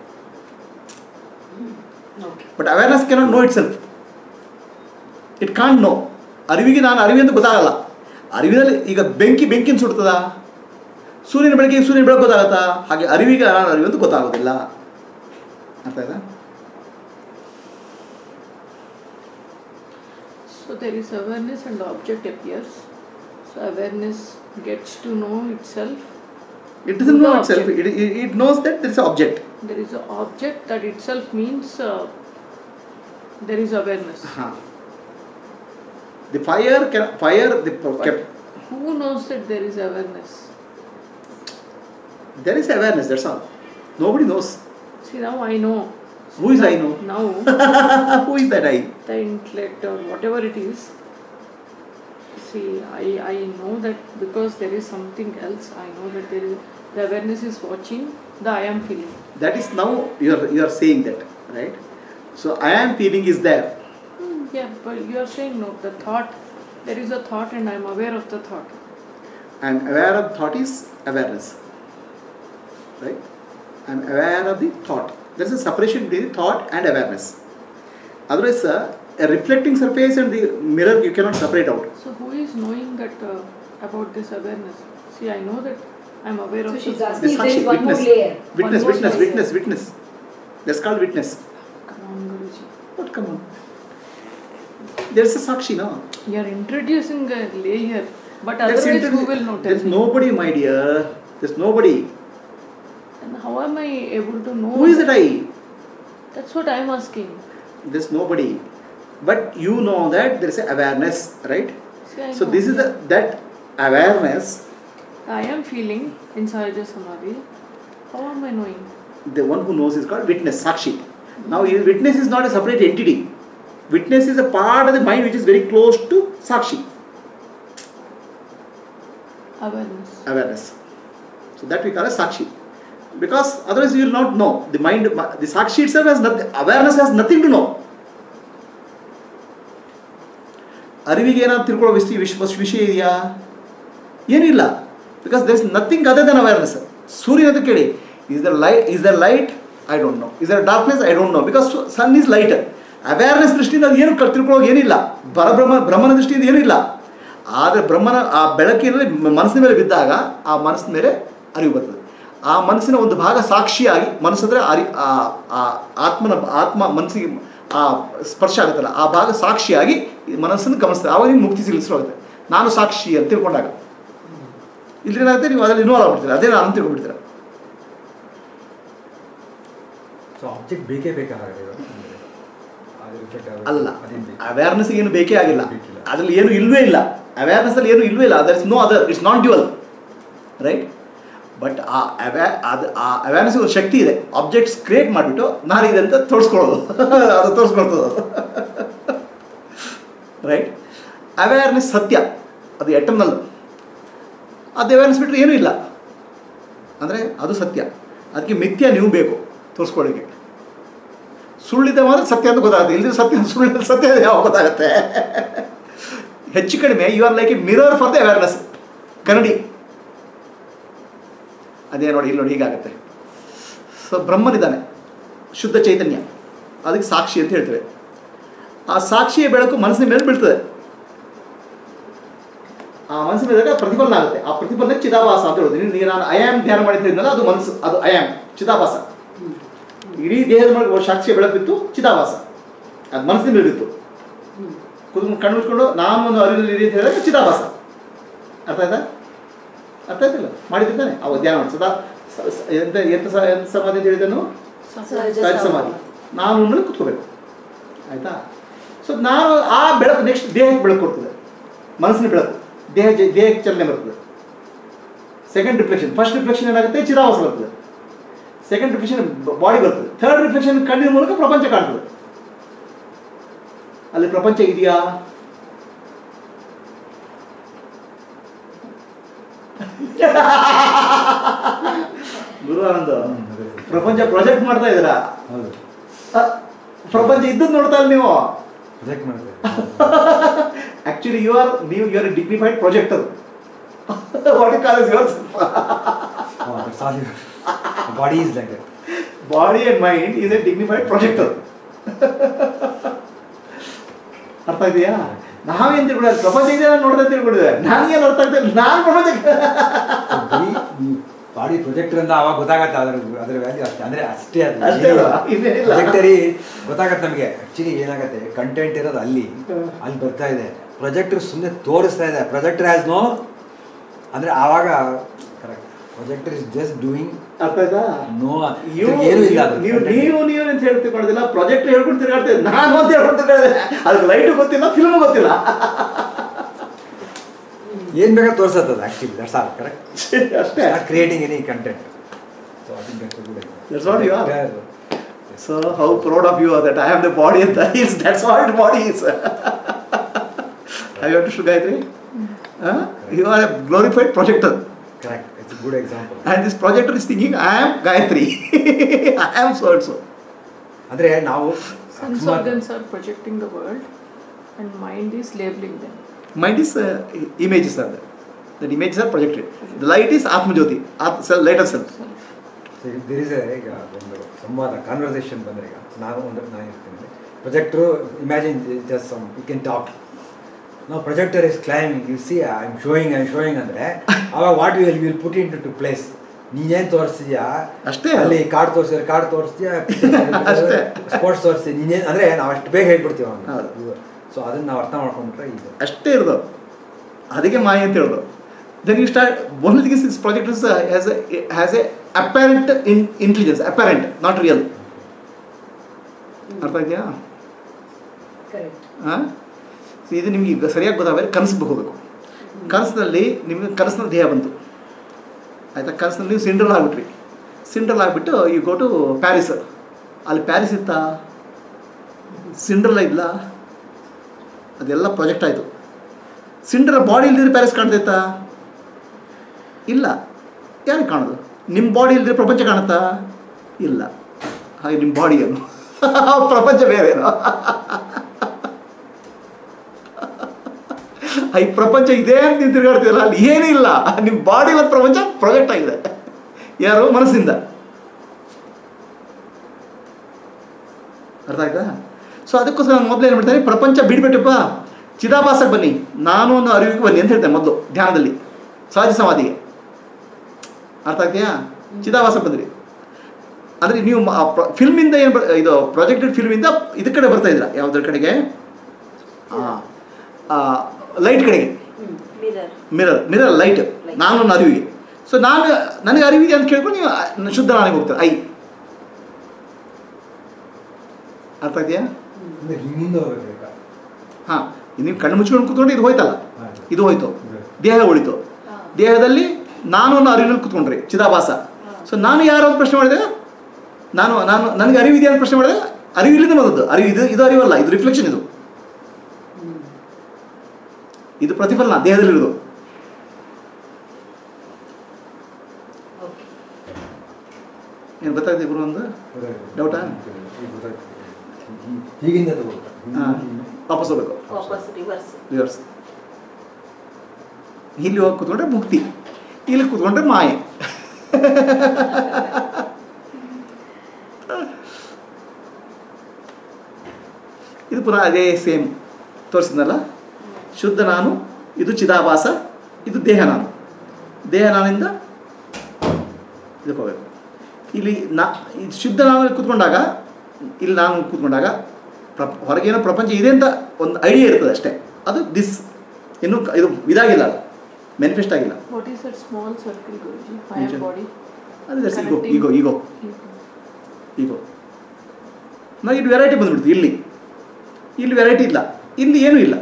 Speaker 2: okay
Speaker 1: but awareness cannot know itself it can't know ಅರಿವಿಗೆ ನಾನು ಅರಿವಿ ಅಂತ ಗೊತ್ತಾಗಲ್ಲ ಅರಿವಿನಲ್ಲಿ ಈಗ ಬೆಂಕಿ ಬೆಂಕಿನ ಸುಡ್ತದ ಸೂರ್ಯನ ಬೆಳಕಿಗೆ ಸೂರ್ಯನ ಬೆಳಕು ಗೊತ್ತಾಗತ್ತಾ ಹಾಗೆ ಅರಿವಿಗೆ ನಾನು ಅರಿವು ಅಂತ ಗೊತ್ತಾಗೋದಿಲ್ಲ ಅರ್ಥ ಆಯ್ತಾ
Speaker 3: So there is awareness and the object appears. So awareness gets to know itself.
Speaker 1: It doesn't know
Speaker 3: The
Speaker 1: itself
Speaker 3: object.
Speaker 1: It it knows that this object
Speaker 3: There is an object that itself means uh, there is awareness.
Speaker 1: ಹಾಂ the fire can fire the
Speaker 3: But who knows that there is awareness?
Speaker 1: There is awareness that's all nobody knows
Speaker 3: See now I know.
Speaker 1: Who is
Speaker 3: now,
Speaker 1: I know?
Speaker 3: Now
Speaker 1: who is that I
Speaker 3: the intellect or whatever it is. See, I, I know that because there is something else, I know that there is the awareness is watching the I am feeling.
Speaker 1: That is now you are you are saying that right so I am feeling is there
Speaker 3: Hmm, yeah, but you are saying no, the thought, there is a thought and I am aware of the thought.
Speaker 1: I am aware of thought is awareness. Right? I am aware of the thought. There is a separation between thought and awareness. Otherwise, uh, a reflecting surface and the mirror you cannot separate out.
Speaker 3: So who is knowing that uh, about this awareness? See, I know that I'm aware
Speaker 2: So
Speaker 3: of.
Speaker 2: she's
Speaker 3: the-
Speaker 2: asking
Speaker 1: The
Speaker 2: if there
Speaker 1: Sakshi,
Speaker 2: is one more
Speaker 1: witness,
Speaker 2: layer.
Speaker 1: witness,
Speaker 2: one more
Speaker 1: witness,
Speaker 2: layer.
Speaker 1: witness, witness. That's called witness.
Speaker 3: Come on, Guruji.
Speaker 1: What come on? There's a Sakshi, no?
Speaker 3: You are introducing a layer, but
Speaker 1: That's
Speaker 3: otherwise
Speaker 1: inter-
Speaker 3: who will know? Tell
Speaker 1: There's
Speaker 3: me.
Speaker 1: nobody, my dear. There's nobody.
Speaker 3: And how am I able to know?
Speaker 1: Who is that I?
Speaker 3: That's what I'm asking.
Speaker 1: There's nobody. But you know that there is a awareness, right?
Speaker 3: See, I
Speaker 1: So
Speaker 3: know.
Speaker 1: this is a, that awareness,
Speaker 3: I am feeling in Sahaja Samadhi. How am I knowing?
Speaker 1: the one who knows is called witness, Sakshi. Now, i- witness is not a separate entity. Witness is a part of the mind which is very close to Sakshi,
Speaker 3: Awareness.
Speaker 1: awareness. So that we call as Sakshi. Because otherwise you will not know. The mind, the Sakshi itself has nothing, awareness has nothing to know. ಅರಿವಿಗೆ ಏನಾದ್ರು ತಿಳ್ಕೊಳ್ಳೋ ವಿಷಯ ವಿಶ್ವ ವಿಷಯ ಇದೆಯಾ ಏನಿಲ್ಲ because there is nothing other than awareness ಸೂರ್ಯ ಅಂತ ಕೇಳಿ is the light is the light I don't know is the darkness I don't know because sun is light awareness ದೃಷ್ಟಿಯಿಂದ ಅದು ಏನು ಕ- ತಿಳ್ಕೊಳ್ಳೋಕೆ ಏನಿಲ್ಲ ಪರಬ್ರಹ್ಮ ಬ್ರಹ್ಮನ ದೃಷ್ಟಿಯಿಂದ ಏನೂ ಇಲ್ಲ ಆದರೆ ಬ್ರಹ್ಮನ ಆ ಬೆಳಕಿನಲ್ಲಿ ಮ- ಮನಸ್ಸಿನ ಮೇಲೆ ಬಿದ್ದಾಗ ಆ ಮನಸ್ಸಿನ ಮೇಲೆ ಅರಿವು ಬರ್ತದೆ ಆ ಮನಸ್ಸಿನ ಒಂದು ಭಾಗ ಸಾಕ್ಷಿಯಾಗಿ ಮನಸ್ಸಂದ್ರೆ ಅರಿ ಆ ಆ ಆತ್ಮನ ಆತ್ಮ ಮನಸ್ಸಿಗೆ ಆ ಸ್ಪರ್ಶ ಆಗುತ್ತಲ್ಲ ಆ ಭಾಗ ಸಾಕ್ಷಿಯಾಗಿ ಈ ಮನಸ್ಸನ್ನು ಗಮನಿಸ್ತದೆ ಆವಾಗ ನಿಮ್ಗೆ ಮುಕ್ತಿ ಸಿಗಲಿ ಶುರುವಾಗುತ್ತೆ ನಾನು ಸಾಕ್ಷಿ ಅಂತ ತಿಳ್ಕೊಂಡಾಗ ಇಲ್ಲಿ ಏನಾಗುತ್ತೆ ನೀವು ಅದರಲ್ಲಿ ಇನ್ವಾಲ್ವ್ ಆಗ್ಬಿಡ್ತೀರ ಅದೇ ನಾನು ತಿಳ್ಕೊಂಡ್ಬಿಡ್ತೀರ
Speaker 4: ಸೊ ಆಬ್ಜೆಕ್ಟ್ ಬೇಕೇ ಬೇಕಾಗುತ್ತೆ ಇವಾಗ ಅಂದ್ರೆ ಅದು reflect ಆಗುತ್ತೆ.
Speaker 1: ಅಲ್ಲ
Speaker 4: ಅದೇನ್ ಬೇಕು?
Speaker 1: ಅವೇರ್ನೆಸ್ ಏನು ಬೇಕೇ ಆಗಿಲ್ಲ
Speaker 4: ಬೇಕಿಲ್ಲ.
Speaker 1: ಅದರಲ್ಲಿ ಏನು ಇಲ್ವೇ ಇಲ್ಲ ಅವೇರ್ನೆಸ್ ಅಲ್ಲಿ ಏನು ಇಲ್ವೇ ಇಲ್ಲ other is no other it's not dual right but ಆ ಅವೇ ಅದು ಆ ಅವೇರ್ನೆಸ್ ಒಂದು ಶಕ್ತಿ ಇದೆ ಆಬ್ಜೆಕ್ಟ್ಸ್ ಕ್ರಿಯೇಟ್ ಮಾಡಿಬಿಟ್ಟು ನಾನಿದೆ ಅಂತ ತೋರಿಸ್ಕೊಳ್ಳೋದು ಅದು ತೋರಿಸ್ಕೊಳ್ತದೆ ರೈಟ್ ಅವೇರ್ನೆಸ್ ಸತ್ಯ ಅದು ಎಟರ್ನಲ್ ಅದು ಅವೇರ್ನೆಸ್ ಬಿಟ್ಟರೆ ಏನೂ ಇಲ್ಲ ಅಂದರೆ ಅದು ಸತ್ಯ ಅದಕ್ಕೆ ಮಿಥ್ಯ ನೀವು ಬೇಕು ತೋರಿಸ್ಕೊಳ್ಳಿಕ್ಕೆ ಸುಳ್ಳಿದೆ ಮಾತ್ರ ಸತ್ಯ ಅಂತ ಗೊತ್ತಾಗುತ್ತೆ ಇಲ್ಲದೆ ಸತ್ಯ ಸುಳ್ಳು ಸತ್ಯ ಯಾವಾಗ ಗೊತ್ತಾಗುತ್ತೆ ಹೆಚ್ಚು ಕಡಿಮೆ you are like a mirror for the awareness ಕನ್ನಡಿ ಅದೇ ನೋಡಿ ಇಲ್ಲಿ ನೋಡಿ ಹೀಗಾಗುತ್ತೆ ಸೊ ಬ್ರಹ್ಮನಿದ್ದಾನೆ ಶುದ್ಧ ಚೈತನ್ಯ ಅದಕ್ಕೆ ಸಾಕ್ಷಿ ಅಂತ ಹೇಳ್ತೇವೆ ಆ ಸಾಕ್ಷಿಯ ಬೆಳಕು ಮನಸ್ಸಿನ ಮೇಲೆ ಬೀಳ್ತದೆ ಆ ಮನಸ್ಸಿನ ಮೇಲೆ ಪ್ರತಿಫಲನ ಆಗುತ್ತೆ ಆ ಪ್ರತಿಫಲನ ಚಿದಾಭಾಸ ಅಂತ ಹೇಳೋದು ನೀನು ನಾನು ಅಯಾಮ್ ಧ್ಯಾನ ಮಾಡಿದ್ರಿಂದ ಅದು ಮನಸ್ಸು ಅದು ಅಯಾಮ್ ಚಿದಾಭಾಸ ಇಡೀ ದೇಹದ ಮೇಲೆ ಸಾಕ್ಷಿಯ ಬೆಳಕು ಬಿತ್ತು ಚಿದಾಭಾಸ ಅದು ಮನಸ್ಸಿನ ಮೇಲೆ ಬಿತ್ತು ಕುತ್ಕೊಂಡು ಕಣ್ಣು ಮುಚ್ಕೊಂಡು ನಾನು ಒಂದು ಅರಿವಿನಲ್ಲಿ ಇರಿ ಅಂತ ಹೇಳಿದಾಗ ಚಿದಾಭಾಸ ಅರ್ಥ ಆಯ್ತಾ ಅರ್ಥ ಆಯ್ತಿಲ್ಲ ಮಾಡಿದ್ದಾನೆ ಅವ ಧ್ಯಾನ ಮಾಡಿ ಸದಾ ಸ- ಸ- ಎಂತ ಎಂತ ಸ- ಎಂತ ಸಮಾಧಿ ಅಂತ ಹೇಳಿದನು
Speaker 2: ಸಹಜ
Speaker 1: ಸಹಜ ಸಮಾಧಿ ನಾನು ಮೇಲೆ ಕುತ್ಕೋಬೇಕು ಆಯ್ತಾ ಸೊ ನಾನು ಆ ಬೆಳಕು ನೆಕ್ಸ್ಟ್ ದೇಹಕ್ಕೆ ಬೆಳಕು ಕೊಡ್ತದೆ ಮನಸ್ಸಿನ ಬೆಳಕು ದೇಹ ಜ- ದೇಹಕ್ಕೆ ಚಲನೆ ಬರ್ತದೆ ಸೆಕೆಂಡ್ ರಿಫ್ಲೆಕ್ಷನ್ ಫಸ್ಟ್ ರಿಫ್ಲೆಕ್ಷನ್ ಏನಾಗುತ್ತೆ ಚಿರಾವಾಸ ಬರ್ತದೆ ಸೆಕೆಂಡ್ ರಿಫ್ಲೆಕ್ಷನ್ ಬಾಡಿ ಬರ್ತದೆ ಥರ್ಡ್ ರಿಫ್ಲೆಕ್ಷನ್ ಕಣ್ಣಿನ ಮೂಲಕ ಪ್ರಪಂಚ ಕಾಣ್ತದೆ ಅಲ್ಲಿ ಪ್ರಪಂಚ ಇದೆಯಾ ಗುರು ಆನಂದ
Speaker 4: ಹ್ಮ್, ಅದೇ ಸರ್.
Speaker 1: ಪ್ರಪಂಚ ಪ್ರಾಜೆಕ್ಟ್ ಮಾಡ್ತಾ ಇದ್ದೀರಾ
Speaker 4: ಹೌದು
Speaker 1: ಅ, ಪ್ರಪಂಚ ಇದ್ದದ್ದು ನೋಡ್ತಾ ಇಲ್ಲ ನೀವು
Speaker 4: ಪ್ರೊಜೆಕ್ಟ್ ಮಾಡ್ತಾರೆ
Speaker 1: ಆಕ್ಚುಲಿ ಯು ಆರ್ ನೀವು you are dignified projector what call is your
Speaker 4: body is like that
Speaker 1: body and mind is a dignified projector ಅರ್ಥ ಇದೆಯಾ ನಾವೇನ್ ತಿಳ್ಕೊಂಡಿದ್ದೆ ಪ್ರಪಂಚ ಇದೆ ನಾನು ನೋಡ್ದೆ ತಿಳ್ಕೊಂಡಿದ್ದೆ ನನಗೇನು ಅರ್ಥ ಆಗ್ತಾ ಇಲ್ಲ ನಾನು ಪ್ರಪಂಚ
Speaker 4: ಬಾಡಿ ಪ್ರೊಜೆಕ್ಟರ್ ಅಂತ ಅವಾಗ ಗೊತ್ತಾಗತ್ತೆ ಅದ್ರ ಅದ್ರ ವ್ಯಾಲ್ಯೂ ಅಷ್ಟೇ ಅಂದ್ರೆ ಅಷ್ಟೇ ಅದು
Speaker 1: ಅಷ್ಟೇ ಅಲ್ವಾ? ಇನ್ನೇನಿಲ್ಲ.
Speaker 4: ಪ್ರೊಜೆಕ್ಟರಿ ಗೊತ್ತಾಗತ್ತೆ ನಮಗೆ ಆಕ್ಚುಲಿ ಏನಾಗತ್ತೆ ಕಂಟೆಂಟ್ ಇರೋದು ಅಲ್ಲಿ
Speaker 1: ಹ್ಮ್.
Speaker 4: ಅಲ್ಲಿ ಬರ್ತಾ ಇದೆ ಪ್ರೊಜೆಕ್ಟರ್ ಸುಮ್ಮನೆ ತೋರಿಸ್ತಾ ಇದೆ ಪ್ರೊಜೆಕ್ಟರ್ ಹ್ಯಾಸ್ ನೋ ಅಂದ್ರೆ ಆವಾಗ correct projector is just doing
Speaker 1: ಅರ್ಥ ಆಯ್ತಾ
Speaker 4: ನೋ
Speaker 1: ನೀವು
Speaker 4: ಏನು ಇಲ್ಲ ಅದ್ರ
Speaker 1: ನೀವು
Speaker 4: content.
Speaker 1: ನೀವು ನೀವು ಅಂತ ಹೇಳಿ ತಿಳ್ಕೊಂಡಿದ್ದಿಲ್ಲ ಪ್ರಾಜೆಕ್ಟ್ ಹೇಳ್ಕೊಂಡು ತಿರ್ಗಾಡ್ತೇವೆ ನಾನು ಅಂತ ಹೇಳ್ಕೊಂಡು ತಿರ್ಗಾಡಿದೆ ಅದಕ್ಕೆ ಲೈಟು ಗೊತ್ತಿಲ್ಲ ಫಿಲ್ಮ್ ಗೊತ್ತಿಲ್ಲ
Speaker 4: ಏನ್ ಬೇಕಾದ್ರೆ ತೋರ್ಸತ್ತದ ಆಕ್ಚುಲಿ ದಟ್ಸ್ ಆಲ್ ಕರೆಕ್ಟ್
Speaker 1: ಅಷ್ಟೇ
Speaker 4: creating any content so I think that's good
Speaker 1: That's what you are. So how proud of you are that I am the body and that is that's what body is. Have you understood Gayatri? Huh? You are a glorified projector.
Speaker 4: Correct it's good example
Speaker 1: And this projector is thinking, I am Gayatri. I am so and so.
Speaker 4: ಅಂದ್ರೆ ನಾವು
Speaker 3: Sense
Speaker 4: ಅಕಸ್ಮಾತ್
Speaker 3: organs are projecting the world and mind is labeling them.
Speaker 1: Mind is uh, images are there. That images are projected. The light is Atma Jyoti, At- self, light of self.
Speaker 4: There is ಈಗ ಒಂದು ಸಂವಾದ conversation ಬಂದರೆ ಈಗ ನಾನು ಒಂದು ನಾನು ಇರ್ತೀನಿ projector, imagine just some, you can talk. Now projector is climbing, you see, I'm showing, I'm showing ಅಂದರೆ ಅವಾಗ what you will will put into place ನೀನೇನು ತೋರಿಸ್ತೀಯಾ
Speaker 1: ಅಷ್ಟೇ.
Speaker 4: ಅಲ್ಲಿ ಕಾರ್ಡ್ ತೋರಿಸಿದ್ರೆ ಕಾರ್ಡ್ ತೋರಿಸ್ತೀಯಾ
Speaker 1: ಅಷ್ಟೇ.
Speaker 4: ಸ್ಪೋರ್ಟ್ಸ್ ತೋರಿಸ್ತೀವಿ ನೀನೇನು ಅಂದರೆ ನಾವು ಅಷ್ಟು ಬೇಗ ಹೇಳ್ಬಿಡ್ತೀವಿ
Speaker 1: ಹೌದು.
Speaker 4: ಅವನು ಸೊ ಅದನ್ನು ನಾವು ಅರ್ಥ ಮಾಡ್ಕೊಂಡ್ರೆ ಇದು
Speaker 1: ಅಷ್ಟೇ ಇರೋದು ಅದಕ್ಕೆ ಮಾಯ ಅಂತ ಹೇಳೋದು then you start one thing is project is has a has a apparent in intelligence apparent not real ಅರ್ಥ ಇದೆಯಾ
Speaker 2: ಕರೆಕ್ಟ್
Speaker 1: ಹಾಂ ಇದು ನಿಮ್ಗೆ ಈಗ ಸರಿಯಾಗಿ ಗೊತ್ತಾಗಬೇಕು ಕನಸಿಗೆ ಹೋಗಬೇಕು ಕನಸಿನಲ್ಲಿ ನಿಮಗೆ ಕನಸಿನ ದೇಹ ಬಂತು ಆಯಿತಾ ಕನಸಿನಲ್ಲಿ ನೀವು ಸಿಂಡ್ರಲ್ ಆಗಿಬಿಟ್ರಿ ಸಿಂಡ್ರಲ್ ಆಗಿಬಿಟ್ಟು ಈ ಗೋ ಟು ಪ್ಯಾರಿಸ್ ಅಲ್ಲಿ ಪ್ಯಾರಿಸ್ ಇತ್ತಾ ಸಿಂಡ್ರಲ್ ಇಲ್ಲ ಅದೆಲ್ಲ ಪ್ರಾಜೆಕ್ಟ್ ಆಯಿತು ಸಿಂಡ್ರಲ್ ಬಾಡಿ ಇಲ್ದಿದ್ರೆ ಪ್ಯಾರಿಸ್ ಕಾಣ್ತೈತಾ ಇಲ್ಲ ಯಾರಿಗೆ ಕಾಣೋದು ನಿಮ್ಮ ಬಾಡಿ ಇಲ್ದಿದ್ರೆ ಪ್ರಪಂಚ ಕಾಣುತ್ತಾ ಇಲ್ಲ ಹಾಗೆ ನಿಮ್ಮ ಬಾಡಿಯನ್ನು ಪ್ರಪಂಚ ಬೇರೆನೋ ಈ ಪ್ರಪಂಚ ಇದೆ ಅಂತ ನೀವು ತಿರುಗಾಡ್ತೀರಲ್ಲ ಅಲ್ಲಿ ಏನೂ ಇಲ್ಲ ನಿಮ್ಮ ಬಾಡಿ ಮತ್ತು ಪ್ರಪಂಚ ಪ್ರೊಜೆಕ್ಟ್ ಆಗಿದೆ ಯಾರು ಮನಸ್ಸಿಂದ ಅರ್ಥ ಆಯ್ತಾ ಸೊ ಅದಕ್ಕೋಸ್ಕರ ನಾನು ಮೊದಲು ಏನು ಮಾಡ್ತೇನೆ ಪ್ರಪಂಚ ಬಿಡ್ಬಿಟ್ಟಪ್ಪ ಚಿದಾಭಾಸಕ್ಕೆ ಬನ್ನಿ ನಾನು ಒಂದು ಅರಿವಿಗೆ ಬನ್ನಿ ಅಂತ ಹೇಳ್ತೇನೆ ಮೊದಲು ಧ್ಯಾನದಲ್ಲಿ ಸಹಜ ಸಮಾಧಿಗೆ ಅರ್ಥ ಆಗ್ತೀಯಾ ಚಿದಾಭಾಸಕ್ಕೆ ಬಂದ್ರಿ ಅಂದರೆ ನೀವು ಫಿಲ್ಮಿಂದ ಏನು ಇದು ಪ್ರಾಜೆಕ್ಟೆಡ್ ಫಿಲ್ಮಿಂದ ಇದ್ರ ಕಡೆ ಬರ್ತಾ ಇದ್ದೀರಾ ಯಾವುದ್ರ ಕಡೆಗೆ ಲೈಟ್ ಕಡೆಗೆ
Speaker 2: ಮಿರರ್
Speaker 1: ಮಿರರ್ ಮಿರರ್ ಲೈಟ್ ನಾನು ನನ್ನ ಅರಿವಿಗೆ ಸೊ ನಾನು ನನಗೆ ಅರಿವಿದೆ ಅಂತ ಕೇಳ್ಕೊಂಡು ನೀವು ಅ- ಶುದ್ಧ ನನಗೆ ಹೋಗ್ತಾರೆ ಐ ಅರ್ಥ ಇದೆಯಾ
Speaker 4: ಅಂದರೆ ಹಿಂದಿಂದ ಹೋಗ್ಬೇಕಾ
Speaker 1: ಹಾಂ ನೀವು ಕಣ್ಣು ಮುಚ್ಕೊಂಡು ಕೂತ್ಕೊಂಡು ಇದು ಹೋಯ್ತಲ್ಲ
Speaker 4: ಆಯ್ತು.
Speaker 1: ಇದು ಹೋಯ್ತು
Speaker 4: ಹ್ಮ್.
Speaker 1: ದೇಹ ಉಳಿತು ದೇಹದಲ್ಲಿ ನಾನು ಅನ್ನೋ ಅರಿವಿನಲ್ಲಿ ಕೂತ್ಕೊಂಡ್ರಿ ಚಿದಾಭಾಸ ಸೊ ನಾನು ಯಾರು ಅಂತ ಪ್ರಶ್ನೆ ಮಾಡಿದಾಗ ನಾನು ನಾನು ನನಗೆ ಅರಿವಿದೆ ಅಂತ ಪ್ರಶ್ನೆ ಮಾಡಿದಾಗ ಅರಿವಿಲ್ಲಿಂದ ಬಂದದ್ದು ಅರಿವು ಇದು ಇದು ಅರಿವಲ್ಲ ಇದು ರಿಫ್ಲೆಕ್ಷನ್ ಇದು ಇದು ಪ್ರತಿಫಲನ ದೇಹದಲ್ಲಿರೋದು
Speaker 2: ಓಕೆ
Speaker 1: ಏನು ಗೊತ್ತಾಗಿದೆ ಗುರು ಒಂದು ಡೌಟಾ?
Speaker 4: ಈಗ ಗೊತ್ತಾಯ್ತು. ಹೀ- ಹೀಗಿಂದ ತಗೊಳ್ತಾ
Speaker 1: ಹಾಂ ವಾಪಸ್ ಹೋಗ್ಬೇಕು
Speaker 2: ವಾಪಸ್ ರಿವರ್ಸ್
Speaker 1: ರಿವರ್ಸ್ ಇಲ್ಲಿ ಹೋಗಿ ಕೂತ್ಕೊಂಡ್ರೆ ಮುಕ್ತಿ ಇಲ್ಲಿ ಕೂತ್ಕೊಂಡ್ರೆ ಮಾಯೆ ಇದು ಪುನಃ ಅದೇ ಸೇಮ್ ತೋರಿಸಿದ್ನಲ್ಲ ಶುದ್ಧ ನಾನು ಇದು ಚಿದಾಭಾಸ ಇದು ದೇಹ ನಾನು ದೇಹ ನಾನಿಂದ ಇದಕ್ಕೆ ಹೋಗ್ಬೇಕು ಇಲ್ಲಿ ನಾ ಇದು ಶುದ್ಧ ನಾನು ಕೂತ್ಕೊಂಡಾಗ ಇಲ್ಲಿ ನಾನು ಕೂತ್ಕೊಂಡಾಗ ಪ್ರ ಹೊರಗೇನೋ ಪ್ರಪಂಚ ಇದೆ ಅಂತ ಒಂದು ಐಡಿಯಾ ಇರ್ತದೆ ಅಷ್ಟೇ ಅದು ದಿಸ್ ಇನ್ನೂ ಕ- ಇದು ಇದಾಗಿಲ್ಲ ಮ್ಯಾನಿಫೆಸ್ಟ್ ಆಗಿಲ್ಲ
Speaker 3: What is that small circle, Guruji? My
Speaker 1: Region.
Speaker 3: body.
Speaker 1: ಅದು that's ego
Speaker 3: Connecting.
Speaker 1: Ego ego ego ನಾವು ಇಲ್ಲಿ ವೆರೈಟಿ ಬಂದ್ಬಿಡ್ತು ಇಲ್ಲಿ ಇಲ್ಲಿ ವೆರೈಟಿ ಇಲ್ಲ ಇಲ್ಲಿ ಏನೂ ಇಲ್ಲ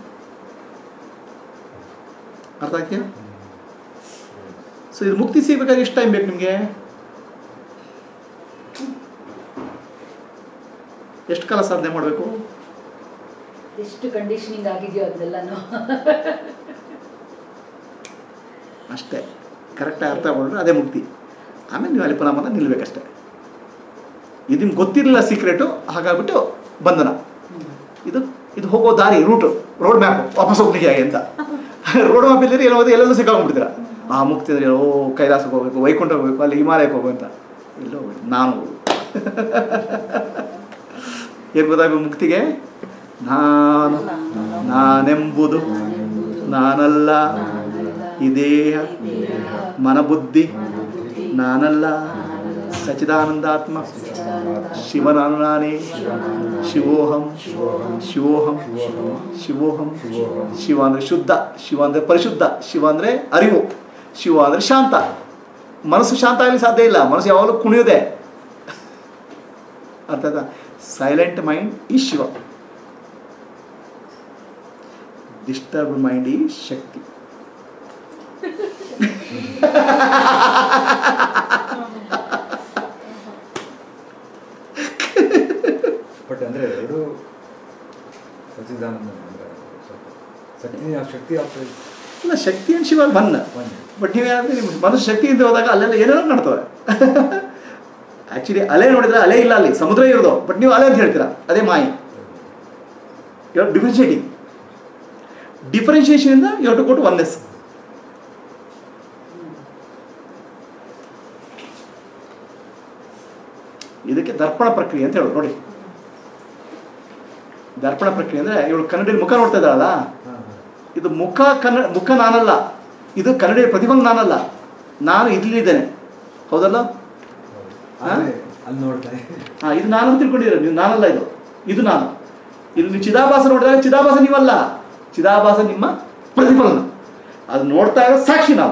Speaker 1: ಅರ್ಥ ಆಗ್ತೀಯಾ ಸೊ ಇದು ಮುಕ್ತಿ ಸಿಗ್ಬೇಕಾದ್ರೆ ಎಷ್ಟು ಟೈಮ್ ಬೇಕು ನಿಮಗೆ ಎಷ್ಟು ಕಾಲ ಸಾಧನೆ ಮಾಡಬೇಕು
Speaker 2: ಎಷ್ಟು ಕಂಡೀಷನಿಂಗ್ ಆಗಿದೆಯೋ ಅದೆಲ್ಲನೂ
Speaker 1: ಅಷ್ಟೇ ಕರೆಕ್ಟಾಗಿ ಅರ್ಥ ಮಾಡ್ರೆ ಅದೇ ಮುಕ್ತಿ ಆಮೇಲೆ ನೀವು ಅಲ್ಲಿ ಪುನಃ ಪುನಃ ನಿಲ್ಬೇಕಷ್ಟೇ ಇದು ನಿಮ್ಗೆ ಗೊತ್ತಿರಲಿಲ್ಲ ಸೀಕ್ರೆಟು ಹಾಗಾಗ್ಬಿಟ್ಟು ಬಂಧನ ಇದು ಇದು ಹೋಗೋ ದಾರಿ ರೂಟು ರೋಡ್ ಮ್ಯಾಪ್ ವಾಪಸ್ ಹೋಗ್ಲಿಕ್ಕೆ ಹೇಗೆ ಅಂತ ರೋಡ್ ಮ್ಯಾಪ್ ಇಲ್ಲದ್ರೆ ಏನೋ ಹೋದ್ರೆ ಎಲ್ಲೆಲ್ಲೂ ಸಿಕ್ಕಾಕೊಂಡ್ಬಿಡ್ತೀರ ಆ ಮುಕ್ತಿ ಅಂದರೆ ಓ ಕೈಲಾಸಕ್ಕೆ ಹೋಗ್ಬೇಕು ವೈಕುಂಠ ಹೋಗ್ಬೇಕು ಅಲ್ಲಿ ಹಿಮಾಲಯಕ್ಕೆ ಹೋಗು ಅಂತ ಎಲ್ಲೋ ಹೋಗ್ಬೇಕು ನಾನು ಹೋಗು ಏನು ಗೊತ್ತಾಗಬೇಕು ಮುಕ್ತಿಗೆ ನಾನು ನಾನೆಂಬುದು ನಾನಲ್ಲ ಈ ದೇಹ ಮನಬುದ್ಧಿ ನಾನಲ್ಲ ಸಚಿದಾನಂದಾತ್ಮ ಶಿವನಾನು ನಾನೇ ಶಿವೋಹಂ ಶಿವೋಹಂ ಶಿವೋಹಂ ಶಿವ ಅಂದರೆ ಶುದ್ಧ ಶಿವ ಅಂದರೆ ಪರಿಶುದ್ಧ ಶಿವ ಅಂದರೆ ಅರಿವು ಶಿವ ಅಂದರೆ ಶಾಂತ ಮನಸ್ಸು ಶಾಂತ ಆಗಲಿ ಸಾಧ್ಯ ಇಲ್ಲ ಮನಸ್ಸು ಯಾವಾಗಲೂ ಕುಣಿಯೋದೆ ಅರ್ಥ ಆಯ್ತಾ ಸೈಲೆಂಟ್ ಮೈಂಡ್ ಈ ಶಿವ ಡಿಸ್ಟರ್ಬ್ ಮೈಂಡ್ ಈ ಶಕ್ತಿ
Speaker 4: ಬಟ್ ಅಂದರೆ ಎರಡು ಸಚ್ಚಿದಾನಂದ ಅಂದರೆ ಸ್ವಲ್ಪ ಶಕ್ತಿ ಶಕ್ತಿ ಆಗ್ತದೆ
Speaker 1: ಇಲ್ಲ ಶಕ್ತಿ ಅಂಡ್ ಶಿವ ಬನ್ನ
Speaker 4: ಒಂದು
Speaker 1: ಬಟ್ ನೀವೇನಂದ್ರೆ ನಿಮ್ಮ ಮನಸ್ಸು ಶಕ್ತಿಯಿಂದ ಹೋದಾಗ ಅಲ್ಲೆಲ್ಲ ಏನೇನೋ ನಡ್ತವೆ ಆ್ಯಕ್ಚುಲಿ ಅಲೆ ನೋಡಿದ್ರೆ ಅಲೆ ಇಲ್ಲ ಅಲ್ಲಿ ಸಮುದ್ರ ಇರೋದು ಬಟ್ ನೀವು ಅಲೆ ಅಂತ ಹೇಳ್ತೀರಾ ಅದೇ ಮಾಯಿ ಯು ಆರ್ ಡಿಫ್ರೆನ್ಷಿಯೇಟಿಂಗ್ ಡಿಫ್ರೆನ್ಷಿಯೇಷನಿಂದ you have to go to oneness ಇದಕ್ಕೆ ದರ್ಪಣ ಪ್ರಕ್ರಿಯೆ ಅಂತ ಹೇಳೋದು ನೋಡಿ ದರ್ಪಣ ಪ್ರಕ್ರಿಯೆ ಅಂದರೆ ಇವಳು ಕನ್ನಡಿಯಲ್ಲಿ ಮುಖ ನೋಡ್ತಾ ಇದ್ದಾಳಲ್ಲ ಇದು ಮುಖ ಕನ್ನಡ ಮುಖ ನಾನಲ್ಲ ಇದು ಕನ್ನಡಿ ಪ್ರತಿಫಲ ನಾನಲ್ಲ ನಾನು ಇಲ್ಲಿದ್ದೇನೆ ಹೌದಲ್ಲ
Speaker 4: ಆದ್ರೆ ಅಲ್ಲಿ ನೋಡ್ತಾರೆ
Speaker 1: ಹಾಂ ಇದು ನಾನು ಅಂತ ತಿಳ್ಕೊಂಡಿರೋ ನೀವು ನಾನಲ್ಲ ಇದು ಇದು ನಾನು ಇಲ್ಲಿ ನೀವು ಚಿದಾಭಾಸ ನೋಡಿದಾಗ ಚಿದಾಭಾಸ ನೀವಲ್ಲ ಚಿದಾಭಾಸ ನಿಮ್ಮ ಪ್ರತಿಫಲನ ಅದು ನೋಡ್ತಾ ಇರೋ ಸಾಕ್ಷಿ ನಾವು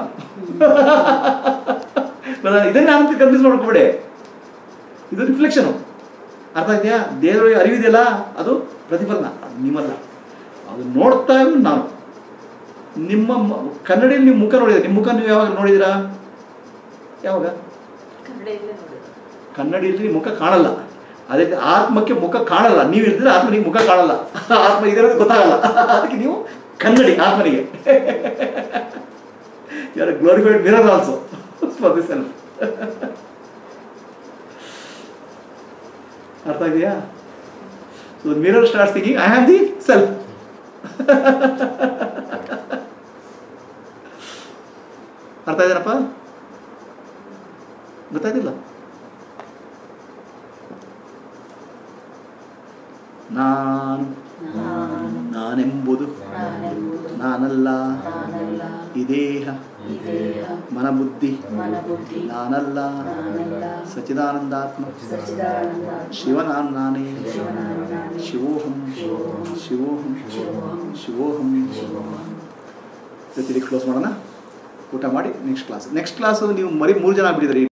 Speaker 1: ಗೊತ್ತಾ? ಇದನ್ನೇ ನಾನು ಅಂತ ಕನ್ಫ್ಯೂಸ್ ಮಾಡ್ಕೊಬೇಡಿ ಇದು ರಿಫ್ಲೆಕ್ಷನು ಅರ್ಥ ಇದೆಯಾ ದೇವರಿಗೆ ಅರಿವಿದೆಯಲ್ಲ ಅದು ಪ್ರತಿಫಲನ ಅದು ನಿಮ್ಮಲ್ಲ ಅದು ನೋಡ್ತಾ ಇರೋದು ನಾನು ನಿಮ್ಮ ಮ- ಕನ್ನಡಿಯಲ್ಲಿ ನೀವು ಮುಖ ನೋಡಿದ್ರೆ ನಿಮ್ಮ ಮುಖ ನೀವು ಯಾವಾಗ ನೋಡಿದಿರಾ ಯಾವಾಗ ಕನ್ನಡಿಯಲ್ಲಿ ಮುಖ ಕಾಣಲ್ಲ ಅದೇ ಆತ್ಮಕ್ಕೆ ಮುಖ ಕಾಣಲ್ಲ ನೀವು ಇರ್ತೀರ ಆತ್ಮನಿಗೆ ಮುಖ ಕಾಣಲ್ಲ ಆತ್ಮ ಇದಿರೋದು ಗೊತ್ತಾಗಲ್ಲ ಅದಕ್ಕೆ ನೀವು ಕನ್ನಡಿ ಆತ್ಮನಿಗೆ ಯಾರು glorified mirror also for this self ಅರ್ಥ ಇದೆಯಾ so mirror start thinking I have the self ಅರ್ಥ ಇದೆಯಪ್ಪ ಗೊತ್ತಾಯ್ತಿಲ್ಲ ನಾನು
Speaker 2: ನಾನು
Speaker 1: ನಾನೆಂಬುದು
Speaker 2: ನಾನೆಂಬುದು
Speaker 1: ನಾನಲ್ಲ
Speaker 2: ನಾನಲ್ಲ
Speaker 1: ಈ ದೇಹ
Speaker 2: ಈ ದೇಹ
Speaker 1: ಮನಬುದ್ಧಿ
Speaker 2: ಮನಬುದ್ಧಿ
Speaker 1: ನಾನಲ್ಲ
Speaker 2: ನಾನಲ್ಲ
Speaker 1: ಸಚಿದಾನಂದಾತ್ಮ
Speaker 2: ಸಚ್ಚಿದಾನಂದ
Speaker 1: ಶಿವನಾನ್ ನಾನೇ
Speaker 2: ಶಿವನಾನು ನಾನೇ
Speaker 1: ಶಿವೋಹಂ
Speaker 2: ಶಿವೋಹಂ
Speaker 1: ಶಿವೋಹಂ
Speaker 2: ಶಿವೋಹಂ
Speaker 1: ಶಿವೋಹಂ
Speaker 2: ಶಿವೋಹಂ
Speaker 1: ಜೊತೆಗೆ ಕ್ಲೋಸ್ ಮಾಡೋಣ ಊಟ ಮಾಡಿ ನೆಕ್ಸ್ಟ್ ಕ್ಲಾಸ್ ನೆಕ್ಸ್ಟ್ ಕ್ಲಾಸು ನೀವು ಮರಿ ಮೂರು ಜನ ಆಗ್ಬಿಟ್ಟಿದ್ರಿ